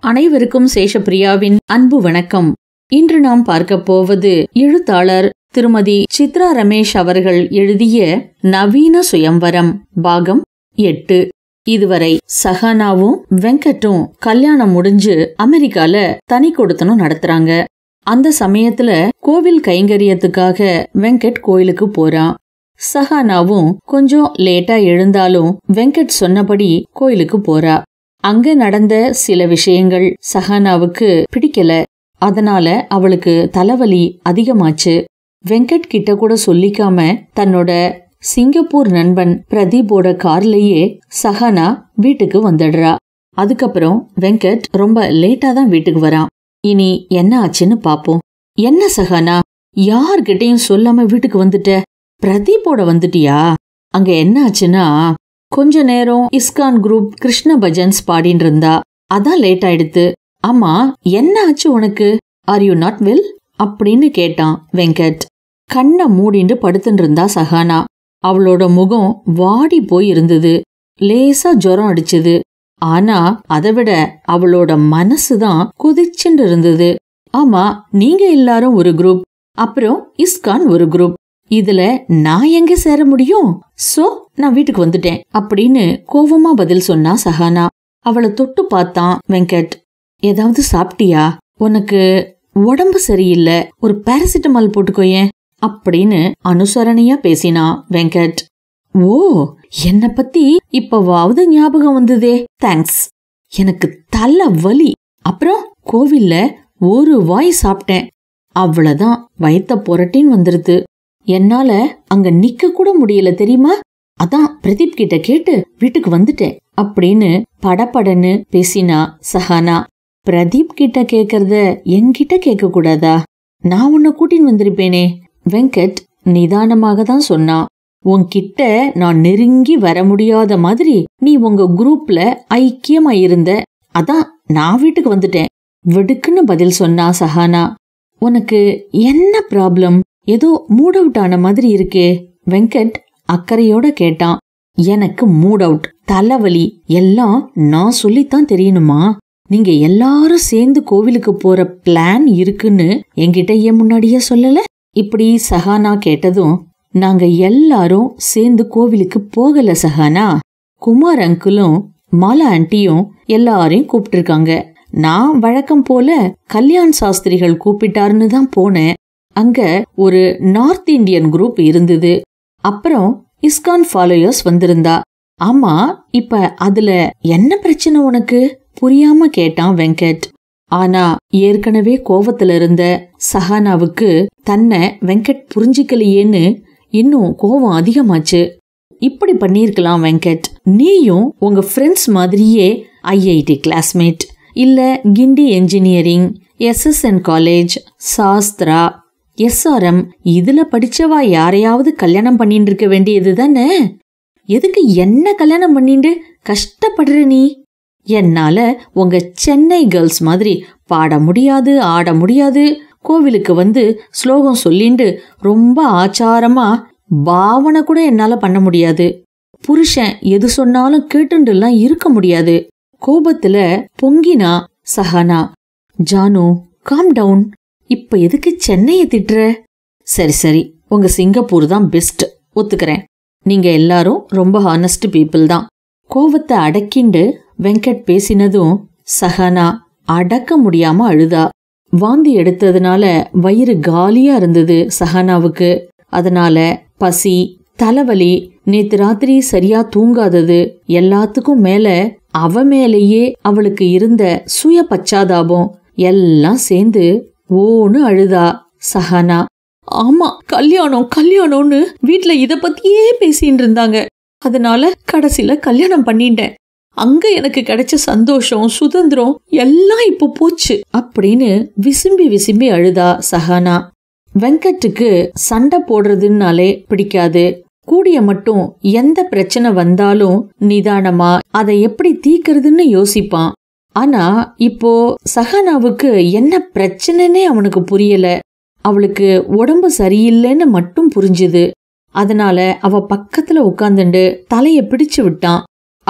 அனைவருக்கும் சேஷப்பிரியாவின் அன்பு வணக்கம் இன்று நாம் பார்க்க போவது எழுத்தாளர் திருமதி சித்ரா ரமேஷ் அவர்கள் எழுதிய நவீன சுயம்வரம் பாகம் எட்டு இதுவரை சஹானாவும் வெங்கட்டும் கல்யாணம் முடிஞ்சு அமெரிக்கால தனி கொடுத்தனும் நடத்துறாங்க அந்த சமயத்துல கோவில் கைங்கரியத்துக்காக வெங்கட் கோயிலுக்கு போறான் சஹானாவும் கொஞ்சம் லேட்டா எழுந்தாலும் வெங்கட் சொன்னபடி கோயிலுக்கு போறா அங்க நடந்த சில விஷயங்கள் சஹானாவுக்கு பிடிக்கல அதனால அவளுக்கு தலைவலி அதிகமாச்சு வெங்கட் கிட்ட கூட சொல்லிக்காம தன்னோட சிங்கப்பூர் நண்பன் பிரதீப்போட கார்லயே சஹானா வீட்டுக்கு வந்துடுறா அதுக்கப்புறம் வெங்கட் ரொம்ப லேட்டா தான் வீட்டுக்கு வரான் இனி என்ன ஆச்சுன்னு பாப்போம் என்ன சஹானா யார்கிட்டயும் சொல்லாம வீட்டுக்கு வந்துட்ட பிரதீப்போட வந்துட்டியா அங்க என்ன ஆச்சுன்னா கொஞ்ச நேரம் இஸ்கான் குரூப் கிருஷ்ண பஜன்ஸ் பாடின்னு இருந்தா அதான் லேட் ஆயிடுத்து ஆமா என்ன ஆச்சு உனக்கு ஆர் யூ நாட் வெல் அப்படின்னு கேட்டான் வெங்கட் கண்ணை மூடிண்டு படுத்துட்டு இருந்தா சஹானா அவளோட முகம் வாடி போய் இருந்தது லேசா ஜுரம் அடிச்சது ஆனா அதை விட அவளோட மனசுதான் குதிச்சுட்டு இருந்தது ஆமா நீங்க எல்லாரும் ஒரு குரூப் அப்புறம் இஸ்கான் ஒரு குரூப் இதுல நான் எங்க சேர முடியும் சோ நான் வீட்டுக்கு வந்துட்டேன் அப்படின்னு கோவமா பதில் சொன்னா சஹானா அவளை தொட்டு பார்த்தான் வெங்கட் ஏதாவது சாப்பிட்டியா உனக்கு உடம்பு சரியில்லை ஒரு பாராசிட்டமால் போட்டுக்கோயேன் அப்படின்னு அனுசரணையா பேசினா வெங்கட் ஓ என்ன பத்தி இப்பவாவது ஞாபகம் வந்ததே தேங்க்ஸ் எனக்கு தலை வலி அப்புறம் கோவில்ல ஒரு வாய் சாப்பிட்டேன் அவ்வளவுதான் வயத்த புரட்டின்னு வந்துருது என்னால அங்க நிக்க கூட முடியல தெரியுமா அதான் பிரதீப் கிட்ட கேட்டு வீட்டுக்கு வந்துட்டேன் அப்படின்னு படபடன்னு பேசினா சஹானா பிரதீப் கிட்ட கேக்குறத என்கிட்ட கேட்க கூடாதா நான் உன்னை கூட்டின்னு வந்திருப்பேனே வெங்கட் நிதானமாக தான் சொன்னான் உன்கிட்ட நான் நெருங்கி வர முடியாத மாதிரி நீ உங்க குரூப்ல ஐக்கியமா இருந்த அதான் நான் வீட்டுக்கு வந்துட்டேன் வெடுக்குன்னு பதில் சொன்னா சஹானா உனக்கு என்ன ப்ராப்ளம் ஏதோ மூட் அவுட் ஆன மாதிரி இருக்கே வெங்கட் அக்கறையோட கேட்டான் எனக்கு மூட் அவுட் தலைவலி எல்லாம் நான் சொல்லித்தான் தெரியணுமா நீங்க எல்லாரும் சேர்ந்து கோவிலுக்கு போற பிளான் இருக்குன்னு என்கிட்ட ஏன் முன்னாடியே சொல்லல இப்படி சஹானா கேட்டதும் நாங்க எல்லாரும் சேர்ந்து கோவிலுக்கு போகல சஹானா குமார் அங்கிளும் மாலா ஆண்டியும் எல்லாரையும் கூப்பிட்டிருக்காங்க நான் வழக்கம் போல கல்யாண் சாஸ்திரிகள் கூப்பிட்டாருன்னு தான் போனேன் அங்க ஒரு நார்த் இந்தியன் குரூப் இருந்தது அப்புறம் இஸ்கான் ஃபாலோயர்ஸ் வந்திருந்தா ஆமா இப்ப அதுல என்ன பிரச்சனை உனக்கு புரியாம கேட்டான் வெங்கட் ஆனா ஏற்கனவே கோவத்துல இருந்த சஹானாவுக்கு தன்னை வெங்கட் புரிஞ்சிக்கலையேன்னு இன்னும் கோவம் அதிகமாச்சு இப்படி பண்ணிருக்கலாம் வெங்கட் நீயும் உங்க ஃப்ரெண்ட்ஸ் மாதிரியே ஐஐடி கிளாஸ்மேட் இல்ல கிண்டி என்ஜினியரிங் எஸ்எஸ்என் காலேஜ் சாஸ்திரா எஸ்ஆர்எம் இதுல படிச்சவா யாரையாவது கல்யாணம் பண்ணிட்டு இருக்க வேண்டியது தானே எதுக்கு என்ன கல்யாணம் பண்ணிட்டு கஷ்டப்படுற நீ என்னால உங்க சென்னை கேர்ள்ஸ் மாதிரி பாட முடியாது ஆட முடியாது கோவிலுக்கு வந்து ஸ்லோகம் சொல்லிண்டு ரொம்ப ஆச்சாரமா பாவனை கூட என்னால பண்ண முடியாது புருஷன் எது சொன்னாலும் கேட்டுண்டுலாம் இருக்க முடியாது கோபத்துல பொங்கினா சஹானா ஜானு காம் டவுன் இப்ப எதுக்கு சென்னைய திட்டுற சரி சரி உங்க சிங்கப்பூர் தான் பெஸ்ட் ஒத்துக்கிறேன் நீங்க எல்லாரும் ரொம்ப ஹானஸ்ட் பீப்புள் தான் கோவத்தை அடக்கிண்டு வெங்கட் பேசினதும் சஹானா அடக்க முடியாம அழுதா வாந்தி எடுத்ததுனால வயிறு காலியா இருந்தது சஹானாவுக்கு அதனால பசி தலைவலி நேத்து ராத்திரி சரியா தூங்காதது எல்லாத்துக்கும் மேல அவ மேலேயே அவளுக்கு இருந்த சுய பச்சாதாபம் எல்லாம் சேர்ந்து ஓன்னு அழுதா சஹானா ஆமா கல்யாணம் கல்யாணம்னு வீட்ல இத பத்தியே பேசிட்டு இருந்தாங்க அதனால கடைசியில கல்யாணம் பண்ணிட்டேன் அங்க எனக்கு கிடைச்ச சந்தோஷம் சுதந்திரம் எல்லாம் இப்போ போச்சு அப்படின்னு விசும்பி விசும்பி அழுதா சஹானா வெங்கட்டுக்கு சண்டை போடுறதுனாலே பிடிக்காது கூடிய மட்டும் எந்த பிரச்சனை வந்தாலும் நிதானமா அதை எப்படி தீக்கிறதுன்னு யோசிப்பான் ஆனா இப்போ சஹானாவுக்கு என்ன பிரச்சனைன்னே அவனுக்கு புரியல அவளுக்கு உடம்பு சரியில்லைன்னு மட்டும் புரிஞ்சுது அதனால அவ பக்கத்துல உட்காந்துண்டு தலைய பிடிச்சு விட்டான்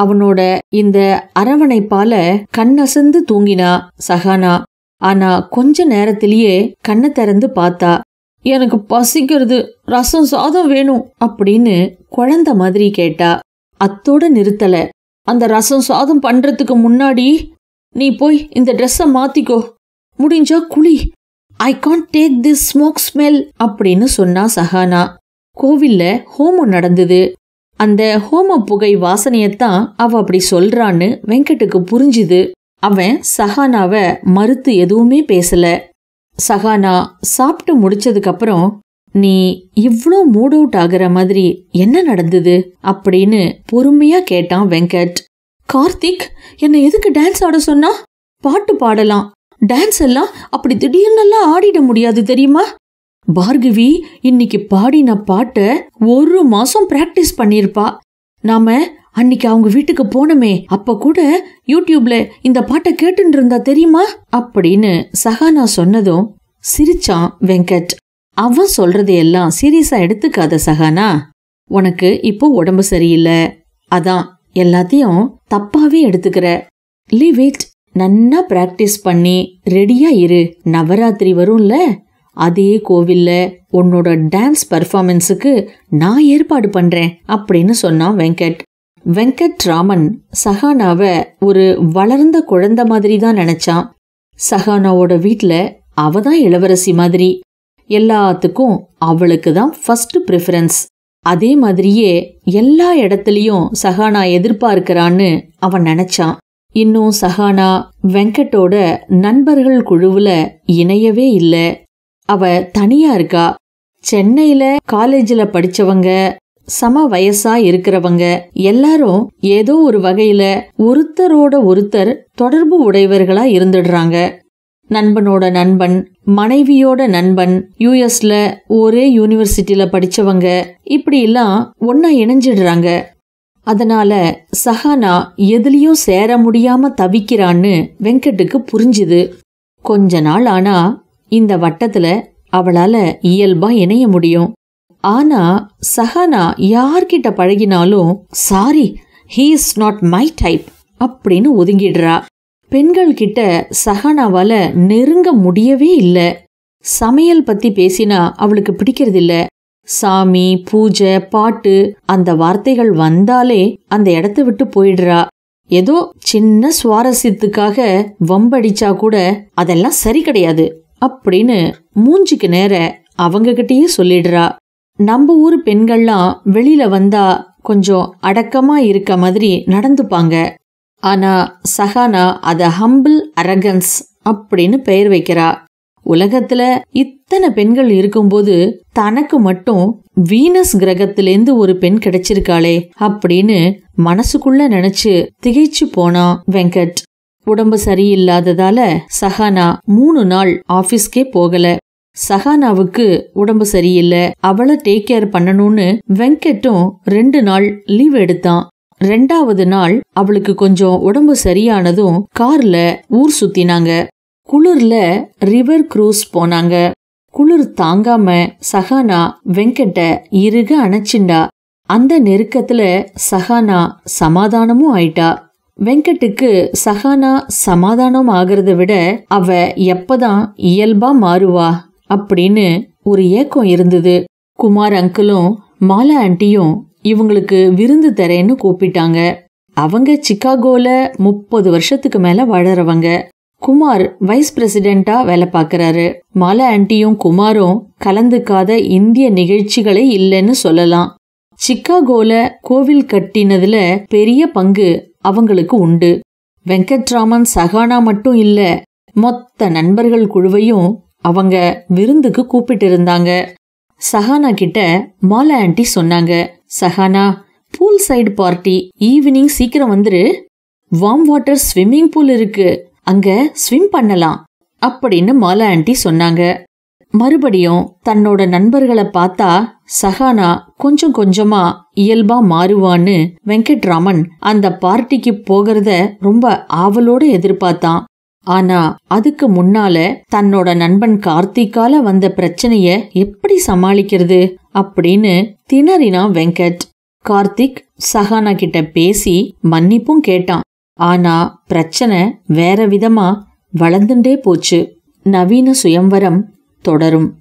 அவனோட இந்த அரவணைப்பால கண்ணசந்து தூங்கினா சஹானா ஆனா கொஞ்ச நேரத்திலேயே கண்ணை திறந்து பார்த்தா எனக்கு பசிக்கிறது ரசம் சாதம் வேணும் அப்படின்னு குழந்த மாதிரி கேட்டா அத்தோட நிறுத்தல அந்த ரசம் சாதம் பண்றதுக்கு முன்னாடி நீ போய் இந்த ட்ரெஸ்ஸை மாத்திக்கோ முடிஞ்சா குளி I can't take this smoke smell அப்படின்னு சொன்னா சஹானா கோவில்ல ஹோமம் நடந்தது அந்த ஹோம புகை வாசனையத்தான் அவ அப்படி சொல்றான்னு வெங்கட்டுக்கு புரிஞ்சுது அவன் சஹானாவ மறுத்து எதுவுமே பேசல சஹானா சாப்பிட்டு முடிச்சதுக்கு அப்புறம் நீ இவ்ளோ மூட் அவுட் ஆகுற மாதிரி என்ன நடந்தது அப்படின்னு பொறுமையா கேட்டான் வெங்கட் கார்த்திக் என்னை எதுக்கு டான்ஸ் ஆட சொன்னா பாட்டு பாடலாம் டான்ஸ் எல்லாம் அப்படி திடீர்னெல்லாம் ஆடிட முடியாது தெரியுமா பார்கவி இன்னைக்கு பாடின பாட்டை ஒரு மாசம் பிராக்டிஸ் பண்ணிருப்பா நாம அன்னைக்கு அவங்க வீட்டுக்கு போனமே அப்ப கூட யூடியூப்ல இந்த பாட்டை கேட்டுட்டு இருந்தா தெரியுமா அப்படின்னு சஹானா சொன்னதும் சிரிச்சான் வெங்கட் அவன் சொல்றதையெல்லாம் சீரியஸா எடுத்துக்காத சஹானா உனக்கு இப்போ உடம்பு சரியில்லை அதான் எல்லாத்தையும் தப்பாவே எடுத்துக்கிற லீவ் இட் நன்னா பிராக்டிஸ் பண்ணி ரெடியா இரு நவராத்திரி வரும்ல அதே கோவில்ல உன்னோட டான்ஸ் பர்ஃபார்மன்ஸுக்கு நான் ஏற்பாடு பண்றேன் அப்படின்னு சொன்னான் வெங்கட் வெங்கட் ராமன் சஹானாவ ஒரு வளர்ந்த குழந்தை மாதிரி தான் நினைச்சான் சஹானாவோட வீட்ல அவ தான் இளவரசி மாதிரி எல்லாத்துக்கும் அவளுக்கு தான் ஃபர்ஸ்ட் ப்ரிஃபரன்ஸ் அதே மாதிரியே எல்லா இடத்துலயும் சஹானா எதிர்பார்க்கறான்னு அவன் நினைச்சான் இன்னும் சஹானா வெங்கட்டோட நண்பர்கள் குழுவுல இணையவே இல்ல அவ தனியா இருக்கா சென்னையில காலேஜ்ல படிச்சவங்க சம வயசா இருக்கிறவங்க எல்லாரும் ஏதோ ஒரு வகையில ஒருத்தரோட ஒருத்தர் தொடர்பு உடையவர்களா இருந்துடுறாங்க நண்பனோட நண்பன் மனைவியோட நண்பன் யூஎஸ்ல ஒரே யூனிவர்சிட்டியில படிச்சவங்க இப்படி எல்லாம் ஒன்னா இணைஞ்சிடுறாங்க அதனால சஹானா எதுலயும் சேர முடியாம தவிக்கிறான்னு வெங்கட்டுக்கு புரிஞ்சுது கொஞ்ச நாள் ஆனா இந்த வட்டத்துல அவளால இயல்பா இணைய முடியும் ஆனா சஹானா யார்கிட்ட பழகினாலும் sorry he is not my type அப்படின்னு ஒதுங்கிடுறா பெண்கள் கிட்ட சஹானாவால நெருங்க முடியவே இல்ல சமையல் பத்தி பேசினா அவளுக்கு பிடிக்கிறதில்ல சாமி பூஜை பாட்டு அந்த வார்த்தைகள் வந்தாலே அந்த இடத்த விட்டு போயிடுறா ஏதோ சின்ன சுவாரஸ்யத்துக்காக வம்படிச்சா கூட அதெல்லாம் சரி கிடையாது அப்படின்னு மூஞ்சிக்கு நேர அவங்க கிட்டயே சொல்லிடுறா நம்ம ஊர் பெண்கள்லாம் வெளியில வந்தா கொஞ்சம் அடக்கமா இருக்க மாதிரி நடந்துப்பாங்க ஆனா சஹானா அத ஹம்பிள் அரகன்ஸ் அப்படின்னு பெயர் வைக்கிறா உலகத்துல இத்தனை பெண்கள் இருக்கும்போது தனக்கு மட்டும் வீனஸ் கிரகத்திலேந்து ஒரு பெண் கிடைச்சிருக்காளே அப்படின்னு மனசுக்குள்ள நினைச்சு திகைச்சு போனான் வெங்கட் உடம்பு சரியில்லாததால சஹானா மூணு நாள் ஆபீஸ்க்கே போகல சஹானாவுக்கு உடம்பு சரியில்லை அவளை டேக் கேர் பண்ணணும்னு வெங்கட்டும் ரெண்டு நாள் லீவ் எடுத்தான் ரெண்டாவது நாள் அவளுக்கு கொஞ்சம் உடம்பு சரியானதும் கார்ல ஊர் சுத்தினாங்க குளிர்ல ரிவர் க்ரூஸ் போனாங்க குளிர் தாங்காம சஹானா வெங்கட்ட இறுக அணைச்சிண்டா அந்த நெருக்கத்துல சஹானா சமாதானமும் ஆயிட்டா வெங்கட்டுக்கு சஹானா சமாதானம் ஆகிறத விட அவ எப்பதான் இயல்பா மாறுவா அப்படின்னு ஒரு ஏக்கம் இருந்தது குமார் அங்கிளும் மாலா ஆண்டியும் இவங்களுக்கு விருந்து தரேன்னு கூப்பிட்டாங்க அவங்க சிக்காகோல முப்பது வருஷத்துக்கு மேல வாழறவங்க குமார் வைஸ் பிரசிடென்டா வேலை பார்க்கறாரு மாலா ஆண்டியும் குமாரும் கலந்துக்காத இந்திய நிகழ்ச்சிகளே இல்லைன்னு சொல்லலாம் சிக்காகோல கோவில் கட்டினதுல பெரிய பங்கு அவங்களுக்கு உண்டு வெங்கட்ராமன் சகானா மட்டும் இல்ல மொத்த நண்பர்கள் குழுவையும் அவங்க விருந்துக்கு கூப்பிட்டு இருந்தாங்க சஹானா கிட்ட மாலா ஆண்டி சொன்னாங்க Sahana poolside party evening சீக்கிரம் வந்துரு வார்ம் வாட்டர் ஸ்விம்மிங் பூல் இருக்கு அங்க ஸ்விம் பண்ணலாம் அப்படின்னு மாலா ஆண்டி சொன்னாங்க மறுபடியும் தன்னோட நண்பர்களை பார்த்தா சஹானா கொஞ்சம் கொஞ்சமா இயல்பா மாறுவான்னு வெங்கட்ராமன் அந்த பார்ட்டிக்கு போகிறத ரொம்ப ஆவலோட எதிர்பார்த்தான் ஆனா அதுக்கு முன்னால தன்னோட நண்பன் கார்த்திக்கால வந்த பிரச்சனைய எப்படி சமாளிக்கிறது அப்படின்னு திணறினா வெங்கட் கார்த்திக் சஹானா கிட்ட பேசி மன்னிப்பும் கேட்டான் ஆனா பிரச்சனை வேற விதமா வளர்ந்துட்டே போச்சு நவீன சுயம்வரம் தொடரும்